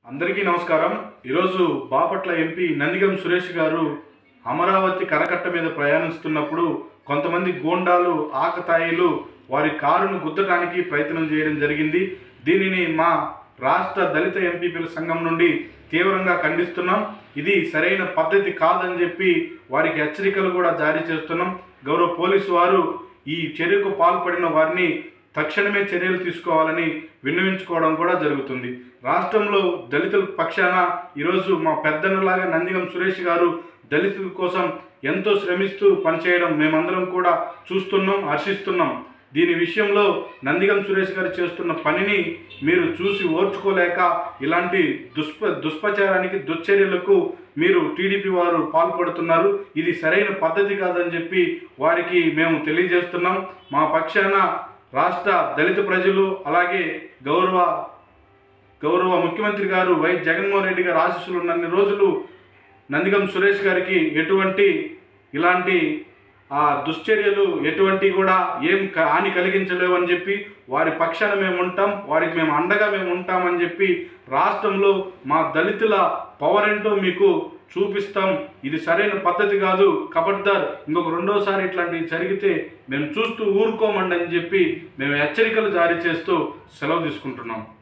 అందరికీ నమస్కారం ఈరోజు బాపట్ల ఎంపీ నందిగం సురేష్ గారు అమరావతి కరకట్ట మీద ప్రయాణిస్తున్నప్పుడు కొంతమంది గోండాలు ఆకతాయిలు వారి కారును గుద్దటానికి ప్రయత్నం చేయడం జరిగింది దీనిని మా రాష్ట్ర దళిత ఎంపీపీల సంఘం నుండి తీవ్రంగా ఖండిస్తున్నాం ఇది సరైన పద్ధతి కాదని చెప్పి వారికి హెచ్చరికలు కూడా జారీ చేస్తున్నాం గౌరవ పోలీసు వారు ఈ చర్యకు పాల్పడిన వారిని తక్షణమే చర్యలు తీసుకోవాలని విన్నవించుకోవడం కూడా జరుగుతుంది రాష్ట్రంలో దళితుల పక్షాన ఈరోజు మా పెద్దన్నలాగా నందిగం సురేష్ గారు దళితుల కోసం ఎంతో శ్రమిస్తూ పనిచేయడం మేమందరం కూడా చూస్తున్నాం హర్షిస్తున్నాం దీని విషయంలో నందిగం సురేష్ గారు చేస్తున్న పనిని మీరు చూసి ఓర్చుకోలేక ఇలాంటి దుష్ప దుష్ప్రచారానికి దుశ్చర్యలకు మీరు టీడీపీ వారు పాల్పడుతున్నారు ఇది సరైన పద్ధతి కాదని చెప్పి వారికి మేము తెలియజేస్తున్నాం మా పక్షాన రాష్ట్ర దళిత ప్రజలు అలాగే గౌరవ గౌరవ ముఖ్యమంత్రి గారు వై జగన్మోహన్ రెడ్డి గారు ఆశీస్సులు ఉన్నన్ని రోజులు నందిగం సురేష్ గారికి ఎటువంటి ఇలాంటి ఆ దుశ్చర్యలు ఎటువంటి కూడా ఏం క- హాని కలిగించలేవు అని చెప్పి వారి పక్షాన మేము ఉంటాం వారికి మేము అండగా మేము ఉంటామని చెప్పి రాష్ట్రంలో మా దళితుల పవర్ ఏంటో మీకు చూపిస్తాం ఇది సరైన పద్ధతి కాదు కబడ్దార్ ఇంకొక రెండోసారి ఇట్లాంటివి జరిగితే మేము చూస్తూ ఊరుకోమండి అని చెప్పి మేము హెచ్చరికలు జారీ చేస్తూ సెలవు తీసుకుంటున్నాం